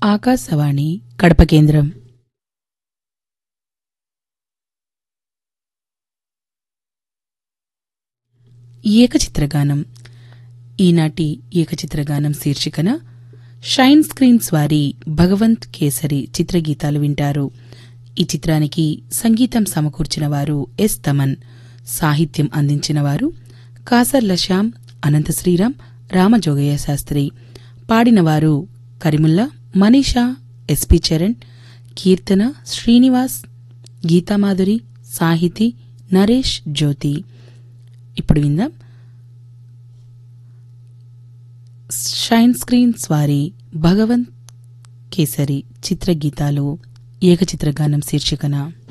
ఆకాశవాణి కడప కేంద్రం ఏకచిత్రగానం ఈనాటి ఏకచిత్రగానం శీర్షికన షైన్ స్క్రీన్స్ వారి భగవంత్ కేసరి చిత్రగీతాలు వింటారు ఈ చిత్రానికి సంగీతం సమకూర్చిన వారు ఎస్ తమన్ సాహిత్యం అందించిన వారు కాసర్ల శ్యామ్ అనంత శ్రీరామ్ రామజోగయ్య శాస్త్రి పాడినవారు కరిముల్లా మనీషా ఎస్పి చరణ్ కీర్తన శ్రీనివాస్ గీతామాధురి సాహితి నరేష్ జ్యోతి ఇప్పుడు విందాం షైన్ స్క్రీన్స్ వారి భగవంత్ కేసరి చిత్రగీతాలు ఏకచిత్రగానం శీర్షికన